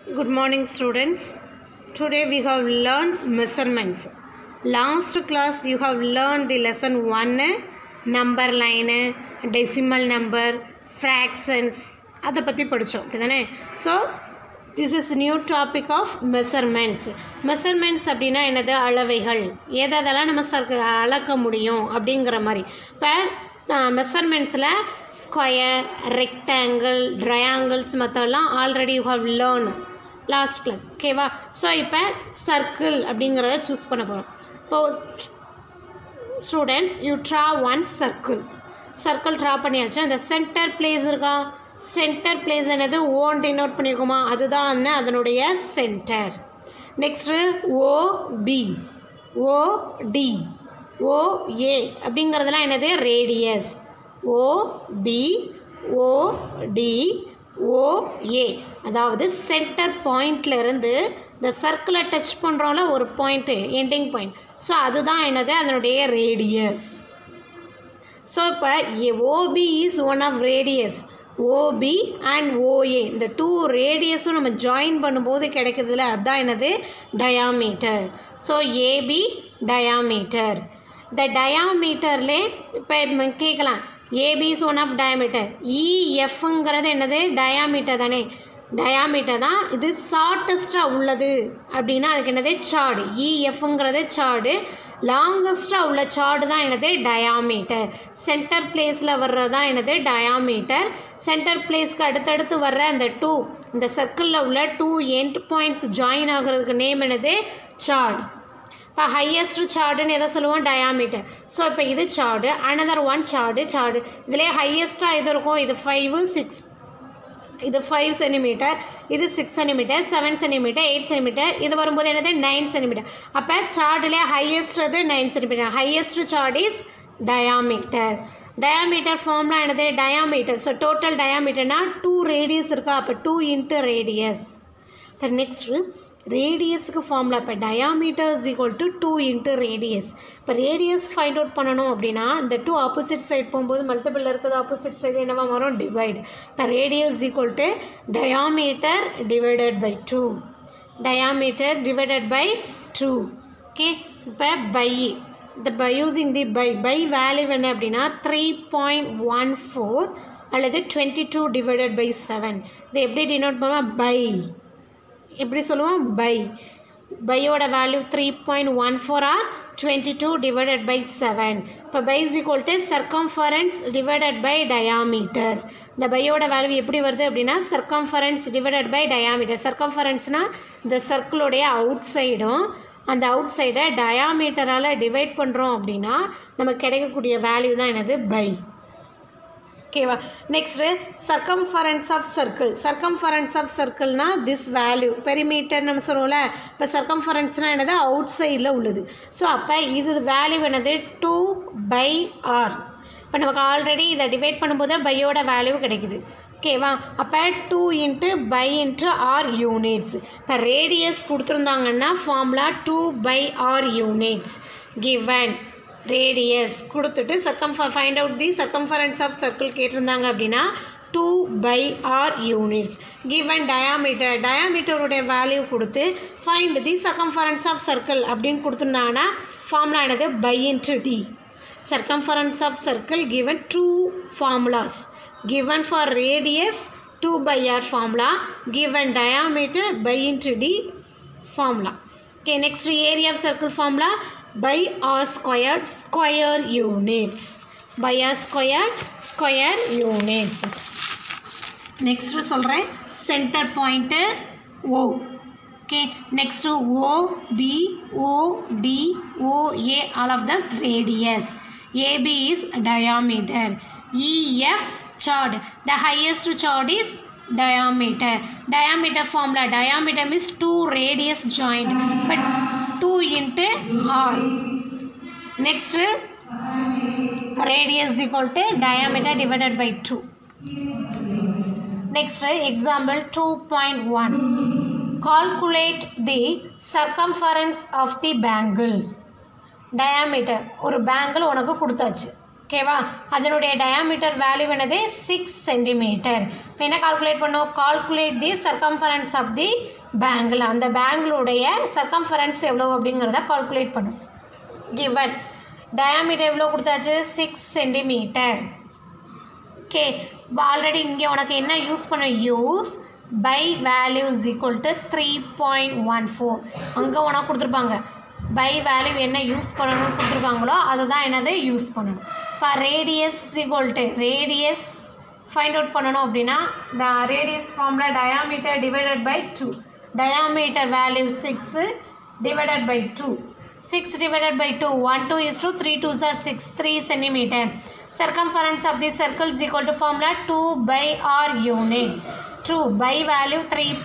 Good morning, students. Today we have learned measurements. Last class you have learned the lesson 1 number line, decimal number, fractions அதை பற்றி படித்தோம் அப்படிதானே so this is new topic of measurements measurements அப்படின்னா என்னது அளவைகள் எதெல்லாம் நம்ம சர்க்க அளக்க முடியும் அப்படிங்கிற மாதிரி இப்போ மெஷர்மெண்ட்ஸில் ஸ்கொயர் ரெக்டாங்கிள் ட்ரையாங்கிள்ஸ் மற்றெல்லாம் already you have learn last class ஓகேவா ஸோ இப்போ சர்க்கிள் அப்படிங்கிறத சூஸ் பண்ண போகிறோம் இப்போது students you draw one circle circle draw பண்ணியாச்சு அந்த சென்டர் பிளேஸ் இருக்கா சென்டர் பிளேஸ் என்னது ஓன் டினோட் பண்ணியிருக்கோமா அதுதான் என்ன அதனுடைய centre next OB OD OA அப்படிங்கிறதுலாம் என்னது ரேடியஸ் ஓபி ஓடி ஓஏ அதாவது சென்டர் பாயிண்ட்ல இருந்து இந்த சர்க்கிளை டச் பண்ணுறோம்ல ஒரு பாயிண்ட்டு எண்டிங் பாயிண்ட் ஸோ அதுதான் என்னது அதனுடைய ரேடியஸ் ஸோ இப்போ OB is one of radius OB and OA இந்த டூ ரேடியஸும் நம்ம ஜாயின் பண்ணும்போது கிடைக்கிறதுல அதுதான் என்னது டயாமீட்டர் ஸோ ஏபி டயாமீட்டர் இந்த டயாமீட்டர்லே இப்போ கேட்கலாம் AB is one of diameter இஎஃப்ங்கிறது என்னது டயாமீட்டர் தானே டயாமீட்டர் தான் இது ஷார்ட்டஸ்ட்டாக உள்ளது அப்படின்னா அதுக்கு என்னது சாடு இஎஃப்ங்கிறது சாடு லாங்கஸ்ட்டாக உள்ள சாடு தான் என்னது டயாமீட்டர் சென்டர் பிளேஸில் வர்றது தான் என்னது டயாமீட்டர் சென்டர் பிளேஸ்க்கு அடுத்தடுத்து வர்ற அந்த டூ இந்த சர்க்கிளில் உள்ள டூ எண்ட் பாயிண்ட்ஸ் ஜாயின் ஆகிறதுக்கு நேம் என்னது சாடு இப்போ ஹையஸ்ட் சார்டுன்னு எதை சொல்லுவோம் டயாமீட்டர் ஸோ இப்போ இது chord another one chord chord இதிலே ஹையஸ்ட்டாக எது இருக்கும் இது ஃபைவு சிக்ஸ் இது ஃபைவ் சென்டிமீட்டர் இது six centimetre seven centimetre eight centimetre இது வரும்போது என்னது நைன் சென்டிமீட்டர் அப்போ சார்டில் ஹையஸ்ட் அது nine centimetre highest chord is diameter diameter ஃபார்ம்னா என்னது டயாமீட்டர் ஸோ டோட்டல் டயாமீட்டர்னா டூ ரேடியஸ் இருக்கா அப்போ டூ இன்ட்டு ரேடியஸ் இப்போ நெக்ஸ்ட்டு ரேடியஸுக்கு ஃபார்முலா இப்போ diameter is equal to two into radius இப்போ ரேடியஸ் ஃபைண்ட் அவுட் பண்ணணும் அப்படின்னா இந்த டூ ஆப்போசிட் சைட் போகும்போது மல்டிபிள் இருக்கிறது ஆப்போசிட் சைடு என்னவா வரும் டிவைடு இப்போ radius equal to diameter divided by two diameter divided by two okay இப்போ பை இந்த pi using the pi pi value என்ன அப்படின்னா த்ரீ பாயிண்ட் ஒன் ஃபோர் அல்லது twenty two divided by seven இதை எப்படி டினோட் பண்ணுவோம் பை எப்படி சொல்லுவோம் பை பையோட value three point one four or twenty two divided by seven இப்போ by is equal to circumference divided by diameter இந்த பையோட வேல்யூ எப்படி வருது அப்படின்னா சர்க்கம்ஃபரன்ஸ் டிவைடட் பை டயாமீட்டர் சர்க்கம்ஃபரன்ஸ்னால் இந்த சர்க்கிளுடைய அவுட் சைடும் அந்த அவுட் சைடை டயாமீட்டரால் டிவைட் பண்ணுறோம் அப்படின்னா நமக்கு கிடைக்கக்கூடிய வேல்யூ தான் என்னது பை ஓகேவா next circumference of circle circumference of சர்க்கிள்னா திஸ் வேல்யூ பெரிமீட்டர் நம்ம சொல்லுவோம்ல இப்போ சர்க்கம்ஃபரன்ஸ்னால் என்னது அவுட் சைடில் உள்ளது ஸோ அப்போ இது வேல்யூ என்னது டூ பை ஆர் இப்போ நமக்கு ஆல்ரெடி இதை டிவைட் பண்ணும்போது பையோட வேல்யூ கிடைக்குது ஓகேவா அப்போ two into pi into R units இப்போ ரேடியஸ் கொடுத்துருந்தாங்கன்னா formula two pi R units given radius கொடுத்துட்டு சர்க்கம் find out the circumference of circle கேட்டிருந்தாங்க அப்படின்னா two pi R units given diameter டயாமீட்டருடைய வேல்யூ கொடுத்து find the circumference of circle அப்படின்னு கொடுத்துருந்தாங்கன்னா ஃபார்முலா என்னது pi into D circumference of circle given two formulas given for radius 2 by r formula given diameter by into d formula okay next area of circle formula by r squared square units by r squared square units next சொல்கிறேன் centre point O okay next O B O D O A all of the radius AB is diameter EF chord. The highest chord is diameter. Diameter formula. Diameter means two radius joined. But 2 into R. Next, radius equal to diameter divided by 2. Next, example 2.1. Calculate the circumference of the bangle. Diameter. ஒரு bangle உனக்கு கொடுத்தாச்சு ஓகேவா அதனுடைய diameter value என்னது six centimetre இப்போ என்ன calculate பண்ணோம் calculate the circumference of the bangle அந்த பேங்கிளுடைய சர்க்கம்ஃபரன்ஸ் எவ்வளோ அப்படிங்கிறத கால்குலேட் பண்ணும் கிவன் டயாமீட்டர் எவ்வளோ கொடுத்தாச்சு சிக்ஸ் சென்டிமீட்டர் ஓகே ஆல்ரெடி இங்கே உனக்கு என்ன யூஸ் பண்ண use pi value is equal to three point one four அங்கே உனக்கு கொடுத்துருப்பாங்க பை வேல்யூ என்ன யூஸ் பண்ணணும்னு கொடுத்துருக்காங்களோ அதை தான் என்னது யூஸ் பண்ணணும் இப்போ radius equal to radius find out பண்ணணும் அப்படின்னா ரேடியஸ் ஃபார்மில் diameter divided by two diameter value six divided by two six divided by two one two is two three two are six three centimetre circumference of this circle is equal to formula 2 by r units 2 by value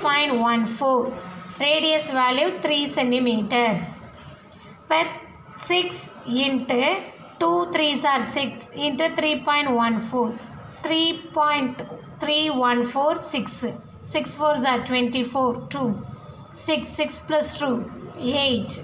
3.14 radius value 3 centimeter but 6 into 2 3s are 6 into 3.14 3.314 6 6 4s are 24 2 6 6 plus 2 8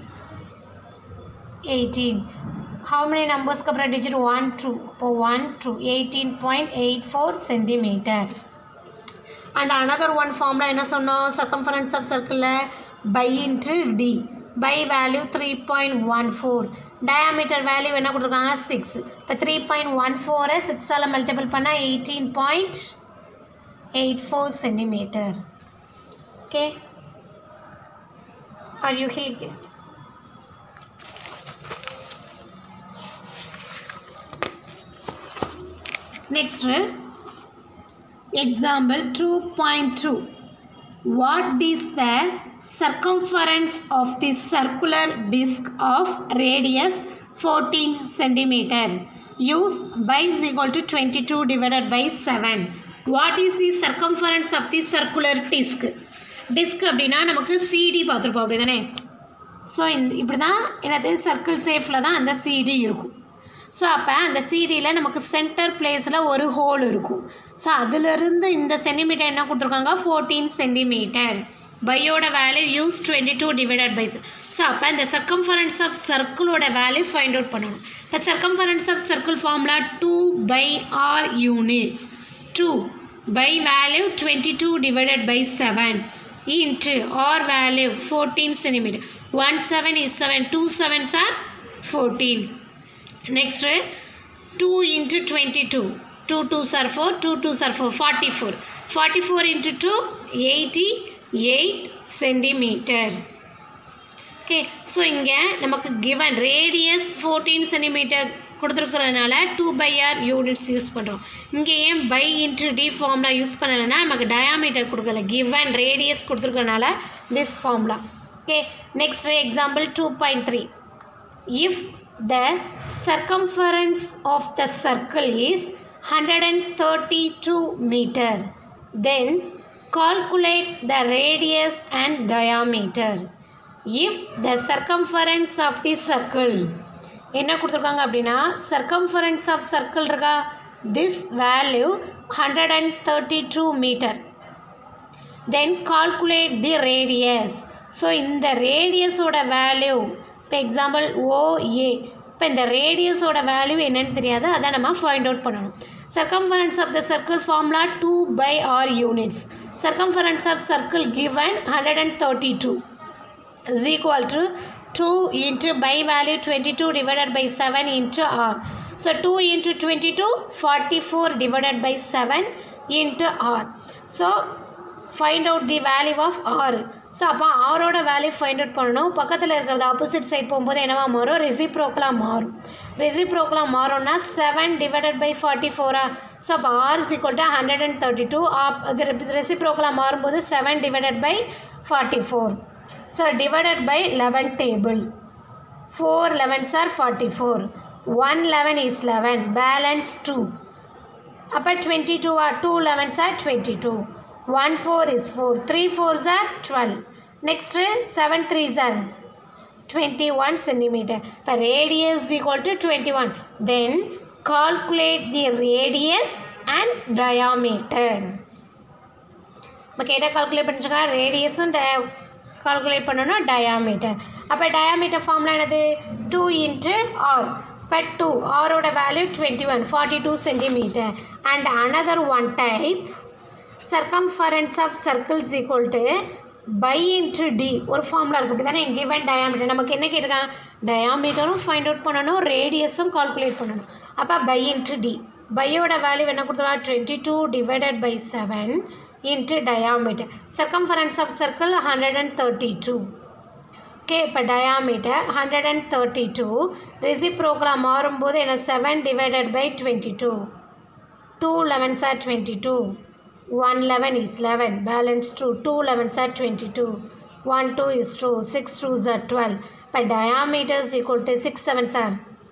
18 how many numbers க்கு அப்புறம் digit 1 2 இப்போ 1 2 18.84 centimeter and another one formula என்ன சொன்னோம் circumference of circle by into d by value 3.14 diameter value என்ன கொடுத்துருக்காங்க 6 இப்போ 3.14 சிக்ஸால் multiple பண்ணால் eighteen point eight four centimetre okay are you heat Next, example 2.2. What is the circumference of the circular disc of radius 14 centimeter? Use by is equal to 22 divided by 7. What is the circumference of the circular disc? Disc அப்படின்னா நமக்கு CD பார்த்துருப்போம் அப்படி தானே so இந்த இப்படி தான் என்னது circle சேஃபில் தான் அந்த சிடி இருக்கும் ஸோ அப்போ அந்த சீடியில் நமக்கு சென்டர் பிளேஸில் ஒரு ஹோல் இருக்கும் ஸோ அதிலிருந்து இந்த சென்டிமீட்டர் என்ன கொடுத்துருக்காங்க ஃபோர்டீன் சென்டிமீட்டர் பையோட value use twenty two divided by so அப்போ இந்த சர்க்கம்ஃபரன்ஸ் ஆஃப் சர்க்கிளோட வேல்யூ ஃபைண்ட் அவுட் பண்ணணும் இப்போ circumference of circle formula two pi R units two pi value twenty two divided by seven into R value fourteen centimetre one seven is seven two sevens are fourteen next 2 into 22 2 2s are 4 2 2s are 4 44 44 into 2 88 centimeter okay so இங்கே நமக்கு given radius fourteen centimetre கொடுத்துருக்கறதுனால two pi R units use பண்ணுறோம் இங்கே ஏன் pi into D formula use பண்ணலைன்னா நமக்கு diameter கொடுக்கல given radius கொடுத்துருக்கறனால this formula okay next example two point three if the circumference of the circle is 132 meter then calculate the radius and diameter if the circumference of the circle என்ன கொடுத்துருக்காங்க அப்படின்னா circumference of circle இருக்கா this value 132 meter then calculate the radius so இந்த ரேடியஸோட value இப்போ example okay இப்போ இந்த ரேடியஸோட வேல்யூ என்னன்னு தெரியாது அதை நம்ம ஃபைண்ட் அவுட் பண்ணணும் circumference of the circle formula two pi R units circumference of circle given hundred and thirty two is equal to two into pi value twenty two divided by seven into R so two into twenty two forty four divided by seven into R so find out the value of R so அப்போ ஆரோட value find out பண்ணணும் பக்கத்தில் இருக்கிறது opposite side போகும்போது என்னவா மாறும் ரெசிப்ரோக்கலாக மாறும் ரெசிப்ரோக்கலாக மாறும்னா செவன் டிவைடட் பை ஃபார்ட்டி ஃபோரா ஸோ அப்போ R is equal to hundred and thirty two ஆப் அது ரெசிப்ரோக்கலாக மாறும்போது seven divided by forty four so divided by eleven table four elevens are forty four one eleven is eleven balance two அப்போ twenty two are two elevens are twenty two 1 4 is 4 3 4s are 12 next 7 3s are 21 centimeter per radius is equal to 21 then calculate the radius and diameter நம்ம கேட்டால் calculate பண்ணிச்சுக்கோங்க ரேடியஸும் calculate பண்ணணும் diameter அப்போ diameter ஃபார்ம்லாம் என்னது two into R இப்போ two ஆரோட value twenty one forty two centimetre and another one type circumference of circles equal to pi into D ஒரு ஃபார்முலா இருக்குது அப்படி தானே கிவன் டயாமீட்டர் நமக்கு என்ன கேட்டிருக்காங்க டயாமீட்டரும் ஃபைண்ட் அவுட் பண்ணணும் ரேடியஸும் கால்குலேட் பண்ணணும் அப்போ பை இன்ட்ரு டி பையோட வேல்யூ என்ன கொடுத்துருவா twenty two divided by seven into diameter circumference of circle hundred and thirty two okay இப்போ diameter hundred and thirty two ரெசிப்ரோக்கலாக மாறும்போது என்ன seven divided by twenty two two elevens are twenty two one eleven is eleven balance two two elevens are twenty two one two is two six twos are twelve இப்போ diameter's equal to six seven sir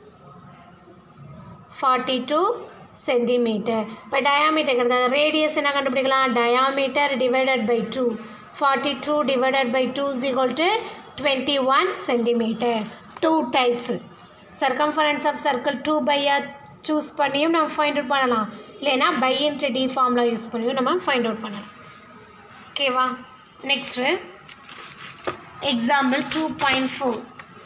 forty two centimetre இப்போ diameter கிடையாது radius என்ன கண்டுபிடிக்கலாம் diameter divided by two forty two divided by two is equal to twenty one centimetre two types circumference of circle two பையாக choose பண்ணியும் நம்ம find out பண்ணலாம் இல்லைன்னா pi into D formula use பண்ணியும் நம்ம ஃபைண்ட் அவுட் பண்ணலாம் ஓகேவா next example two point four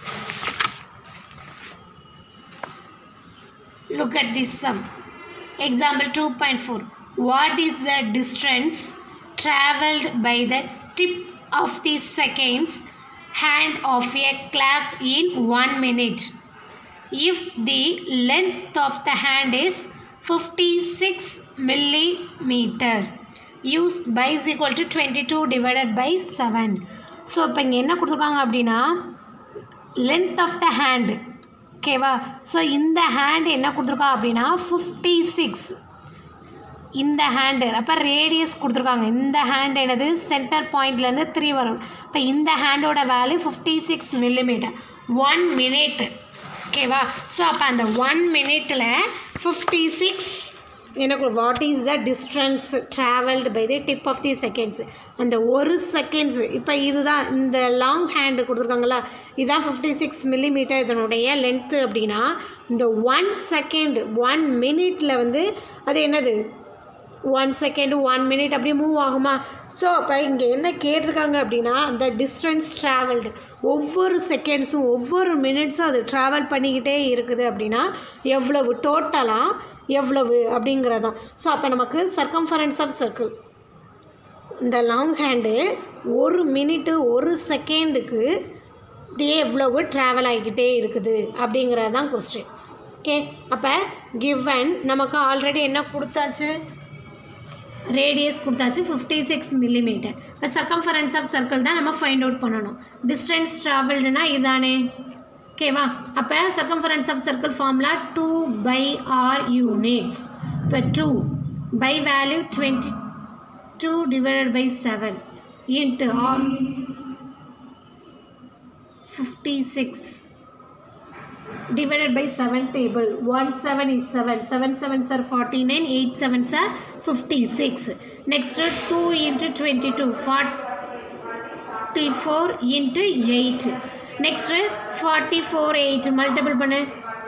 look at this sum example 2.4 what is the distance traveled by the tip of the seconds hand of a clock in 1 minute if the length of the hand is 56 millimeter use by is equal to 22 divided by 7 so இப்போ இங்கே என்ன கொடுத்துருக்காங்க அப்படின்னா length of the hand ஓகேவா so இந்த hand என்ன கொடுத்துருக்கா அப்படின்னா ஃபிஃப்டி சிக்ஸ் இந்த ஹேண்டு அப்போ ரேடியஸ் கொடுத்துருக்காங்க இந்த ஹேண்ட் என்னது சென்டர் பாயிண்ட்லேருந்து த்ரீ வரும் இப்போ இந்த ஹேண்டோட value fifty six millimetre one minute ஓகேவா ஸோ அப்போ அந்த ஒன் மினிட்டில் ஃபிஃப்டி சிக்ஸ் எனக்கு what is the distance travelled by the tip of the seconds அந்த ஒரு செகண்ட்ஸ் இப்போ இதுதான் இந்த லாங் ஹேண்டு கொடுத்துருக்காங்களா இதுதான் ஃபிஃப்டி சிக்ஸ் மில்லிமீட்டர் இதனுடைய லென்த்து அப்படின்னா இந்த ஒன் செகண்ட் ஒன் மினிட்ல வந்து அது என்னது ஒன் செகண்ட் ஒன் மினிட் அப்படியே மூவ் ஆகுமா ஸோ அப்போ இங்கே என்ன கேட்டிருக்காங்க அப்படின்னா அந்த டிஸ்டன்ஸ் ட்ராவல்டு ஒவ்வொரு செகண்ட்ஸும் ஒவ்வொரு மினிட்ஸும் அது ட்ராவல் பண்ணிக்கிட்டே இருக்குது அப்படின்னா எவ்வளவு டோட்டலாக எவ்வளவு அப்படிங்கிறதான் ஸோ அப்போ நமக்கு சர்க்கம்ஃபரன்ஸ் ஆஃப் சர்க்கிள் இந்த லாங் ஹேண்டு ஒரு மினிட்டு ஒரு செகண்டுக்கு அப்படியே எவ்வளவு ட்ராவல் ஆகிக்கிட்டே இருக்குது அப்படிங்கிறது தான் கொஸ்டின் ஓகே அப்போ கிவன் நமக்கு ஆல்ரெடி என்ன கொடுத்தாச்சு ரேடியஸ் கொடுத்தாச்சு ஃபிஃப்டி சிக்ஸ் மில்லிமீட்டர் இப்போ சர்க்கம்ஃபரன்ஸ் ஆஃப் சர்க்கிள் தான் நம்ம ஃபைண்ட் அவுட் பண்ணணும் டிஸ்டன்ஸ் ட்ராவல்டுனா இதானே ஓகேவா அப்போ circumference of circle formula two pi R units இப்போ two pi value twenty two divided by seven into R fifty six divided by 7 table 1 7 is 7 7 7s are 49 8 7s are 56 next 2 into 22 44 into 8 next 44 8 multiple பண்ணு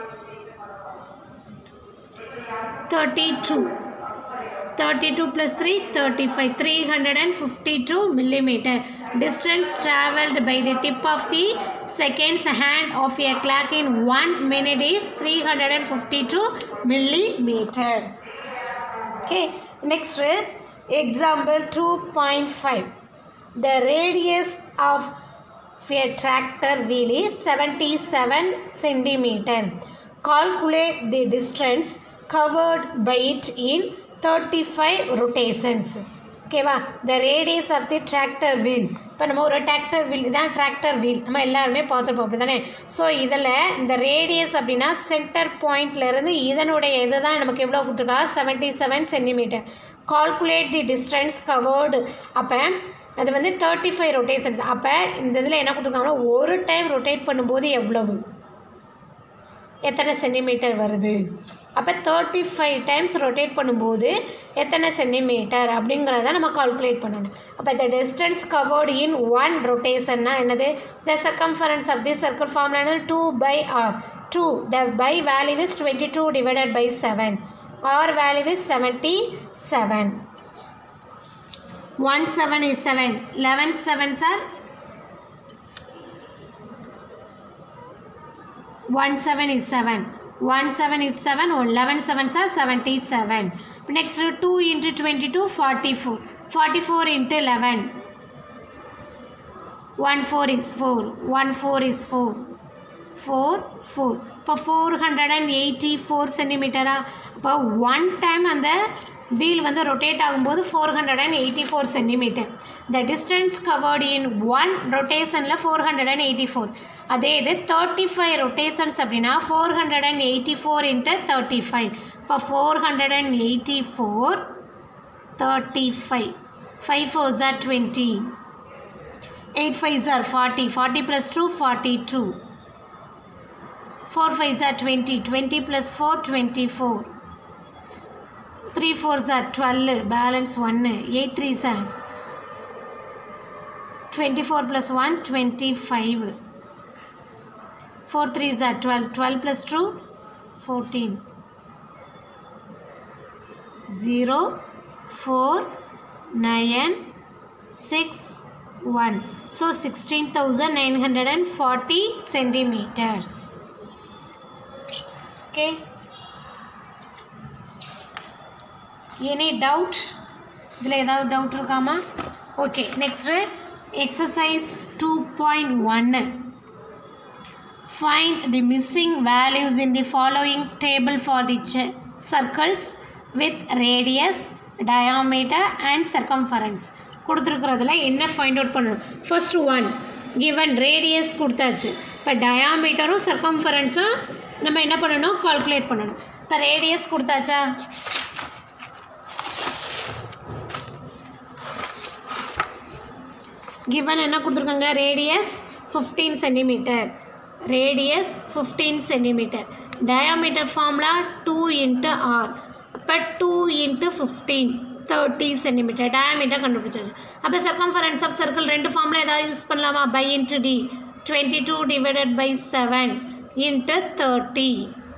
32 32 plus 3 35 352 millimeter distance traveled by the tip of the seconds hand of a clock in 1 minute is 352 millimeter okay next example 2.5 the radius of a tractor wheel is 77 centimeter calculate the distance covered by it in 35 rotations ஓகேவா the radius of the tractor wheel இப்போ நம்ம ஒரு tractor wheel இதான் tractor wheel நம்ம எல்லாருமே பார்த்துருப்போம் அப்படி தானே ஸோ இதில் இந்த ரேடியஸ் அப்படின்னா சென்டர் பாயிண்ட்லேருந்து இதனுடைய இது தான் நமக்கு எவ்வளோ கொடுத்துருக்கா seventy seven centimetre calculate the distance covered அப்போ அது வந்து தேர்ட்டி ஃபைவ் ரொட்டேஷன்ஸ் அப்போ இந்த இதில் என்ன கொடுத்துருக்காங்கன்னா ஒரு டைம் ரொட்டேட் பண்ணும்போது எவ்வளவு எத்தனை சென்டிமீட்டர் வருது அப்போ தேர்ட்டி ஃபைவ் டைம்ஸ் ரொட்டேட் பண்ணும்போது எத்தனை சென்டிமீட்டர் அப்படிங்கிறத நம்ம கால்குலேட் பண்ணணும் அப்போ இந்த டிஸ்டன்ஸ் கவர்டு இன் ஒன் ரொட்டேஷன்னா என்னது the circumference of the circle formula என்னது two pi R two the pi value is twenty two divided by seven R value is seventy seven one seven is seven eleven seven are one seven is seven one seven is seven eleven sevens are seventy seven next two into twenty two forty four forty four into eleven one four is four one four is four four four இப்போ four hundred and eighty four சென்டிமீட்டரா இப்போ one time அந்த wheel வந்து rotate ஆகும்போது four hundred and eighty four centimetre the distance covered in one ரொட்டேஷனில் four hundred and eighty four அதே இது thirty five rotations அப்படின்னா four hundred and eighty four into thirty five இப்போ four hundred and eighty four thirty five five four are twenty eight five are forty forty plus two forty two four five are twenty twenty plus four twenty four three four jar twelve balance ஒன்று eight three are twenty four plus one twenty five four three are twelve twelve plus two fourteen zero four nine six one so sixteen thousand nine hundred and forty centimetre okay any doubt இதில் ஏதாவது டவுட் இருக்காமா okay next exercise two point ஒன்று find the missing values in the following table for the circles with radius diameter and circumference கொடுத்துருக்குறதுல என்ன find out பண்ணணும் first one given radius கொடுத்தாச்சு இப்போ டயாமீட்டரும் சர்க்கம்ஃபரன்ஸும் நம்ம என்ன பண்ணணும் கால்குலேட் பண்ணணும் இப்போ ரேடியஸ் கொடுத்தாச்சா கிவன் என்ன கொடுத்துருக்காங்க radius fifteen centimetre radius fifteen centimetre diameter formula two into R அப்போ two into fifteen thirty centimetre diameter கண்டுபிடிச்சாச்சு அப்போ சர்க்கம்ஃபரன்ஸ் ஆஃப் சர்க்கிள் ரெண்டு ஃபார்முலா ஏதாவது யூஸ் பண்ணலாமா pi into D twenty two divided by seven into thirty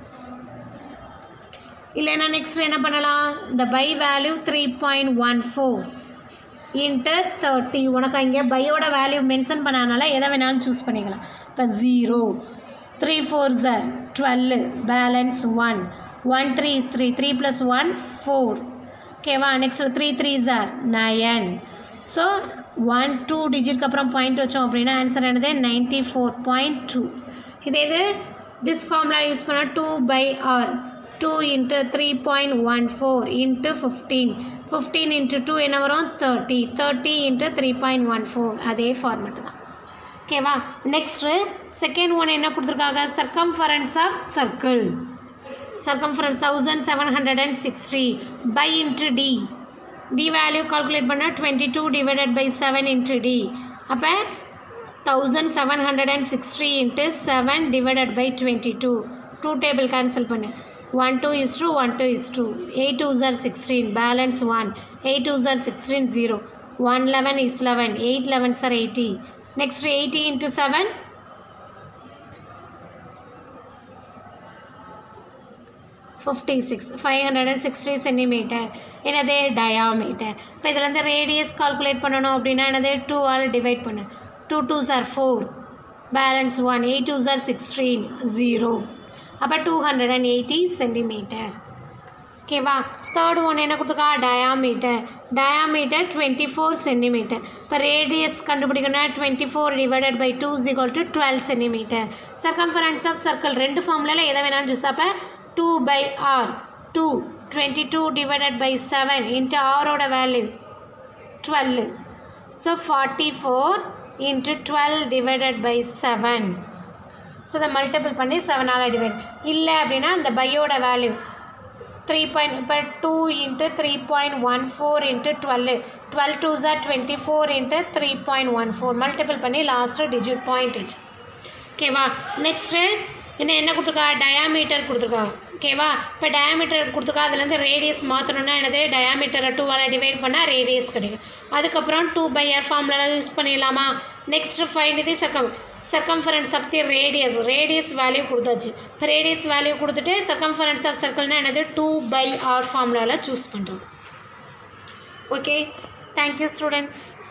இல்லைன்னா next என்ன பண்ணலாம் இந்த pi value three point one four into thirty உனக்கு இங்கே பையோட வேல்யூ மென்ஷன் பண்ணனால எதை வேணாலும் சூஸ் பண்ணிக்கலாம் இப்போ zero three four jar twelve balance one one three is three three plus one four ஓகேவா நெக்ஸ்ட் த்ரீ த்ரீ ஜார் நயன் ஸோ ஒன் டூ டிஜிட்க்கு அப்புறம் பாயிண்ட் வச்சோம் அப்படின்னா ஆன்சர் என்னது நைன்ட்டி ஃபோர் பாயிண்ட் டூ இதே இது திஸ் ஃபார்முலா யூஸ் பண்ணால் two pi R two into three point one four into fifteen fifteen into two என்ன வரும் thirty thirty into three point one four அதே ஃபார்மெட்டு தான் ஓகேவா நெக்ஸ்ட்டு செகண்ட் ஒன் என்ன கொடுத்துருக்காங்க circumference of circle circumference thousand seven hundred and sixty pi into d d value calculate பண்ணால் twenty two divided by seven into d அப்போ thousand seven hundred and sixty into seven divided by twenty two two table cancel பண்ணு one two is two one two is two eight two ஜார் sixteen balance one eight two ஜார் sixteen zero one eleven is eleven eight eleven சார் eighty next eighty into seven fifty six five hundred and sixty centimetre என்னது diameter இப்போ இதுலேருந்து radius calculate பண்ணணும் அப்படின்னா என்னது two ஆல் டிவைட் பண்ணு டூ டூ சார் four balance one eight two சார் சிக்ஸ்டீன் ஜீரோ அப்போ two hundred and eighty centimetre ஓகேவா தேர்ட் ஒன் என்ன கொடுத்துருக்கா diameter diameter twenty four centimetre இப்போ ரேடியஸ் கண்டுபிடிக்கணும்னா twenty four divided by two equal to twelve centimetre circumference of circle ரெண்டு ஃபார்ம்ல எதை வேணாலும் சூஸ் அப்போ two pi R two twenty two divided by seven into ஆரோட value twelve so forty four into twelve divided by seven so இதை multiple பண்ணி செவனால் divide இல்லை அப்படின்னா அந்த பையோட வேல்யூ த்ரீ பாயிண்ட் இப்போ two into three point one four into twelve twelve two ஜார் twenty four into three point one four multiple பண்ணி லாஸ்ட்டு டிஜிட் பாயிண்ட் வச்சு ஓகேவா நெக்ஸ்ட்டு இன்னும் என்ன கொடுத்துருக்கா டயாமீட்டர் கொடுத்துருக்கா ஓகேவா இப்போ டயாமீட்டர் கொடுத்துருக்கா அதுலேருந்து ரேடியஸ் மாற்றணும்னா என்னது டயாமீட்டரை டூவால் டிவைட் பண்ணால் ரேடியஸ் கிடைக்கும் அதுக்கப்புறம் டூ பை ஆர் ஃபார்ம்லாம் யூஸ் பண்ணிடலாமா நெக்ஸ்ட்டு ஃபைண்ட் இது circum circumference of the radius radius value கொடுத்தாச்சு இப்போ ரேடியஸ் வேல்யூ கொடுத்துட்டு சர்க்கம்ஃபரன்ஸ் ஆஃப் சர்க்கிள்னா என்னது டூ பை ஆர் ஃபார்முலாவில் சூஸ் பண்ணுறது ஓகே தேங்க்யூ ஸ்டூடெண்ட்ஸ்